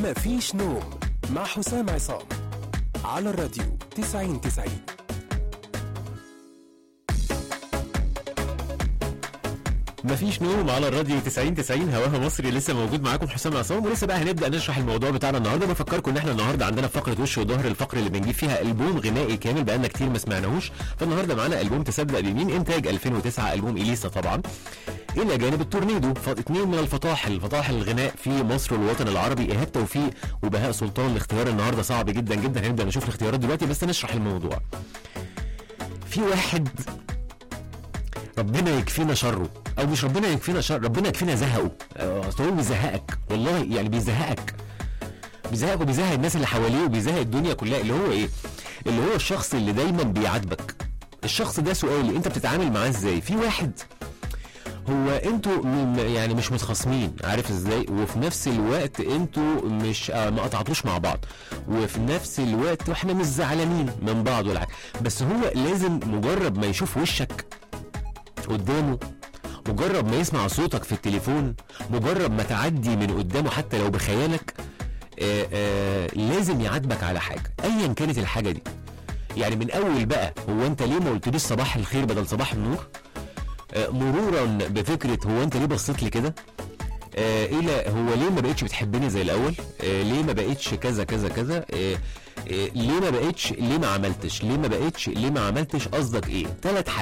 مفيش نوم مع حسام عصام على الراديو 90 90 مفيش نوم على الراديو 90 90 هواها مصري لسه موجود معاكم حسام عصام ولسه بقى هنبدا نشرح الموضوع بتاعنا النهارده بفكركم ان احنا النهارده عندنا فقره وش وظهر الفقره اللي بنجيب فيها البوم غنائي كامل بقالنا كتير ما سمعناهوش فالنهارده معانا البوم تصدق بمين انتاج 2009 البوم اليسا طبعا الى جانب التورنيدو ف- اتنين من الفطاحل فطاحل الغناء في مصر والوطن العربي ايهاب توفيق وبهاء سلطان الاختيار النهارده صعب جدا جدا هنبدا نشوف الاختيارات دلوقتي بس نشرح الموضوع في واحد ربنا يكفينا شره او مش ربنا يكفينا شر ربنا يكفينا زهقه آه، اصل هو بيزهقك والله يعني بيزهقك بيزهقك وبيزهق الناس اللي حواليه وبيزهق الدنيا كلها اللي هو ايه اللي هو الشخص اللي دايما بيعاتبك الشخص ده سؤالي انت بتتعامل معاه ازاي في واحد هو انتوا م- يعني مش متخاصمين عارف ازاي وفي نفس الوقت انتوا مش آه ما قطعتوش مع بعض وفي نفس الوقت احنا مش زعلانين من بعض ولا حاجه بس هو لازم مجرد ما يشوف وشك قدامه مجرد ما يسمع صوتك في التليفون مجرد ما تعدي من قدامه حتى لو بخيالك آآ آآ لازم يعاتبك على حاجه ايا كانت الحاجه دي يعني من اول بقى هو انت ليه ما قلتليش صباح الخير بدل صباح النور آه، مرورا بفكره هو انت ليه بصيت لي كده آه الى هو ليه ما بقتش بتحبني زي الاول آه ليه ما بقتش كذا كذا كذا آه آه ليه ما بقتش ليه ما عملتش ليه ما بقتش ليه ما عملتش قصدك ايه ثلاث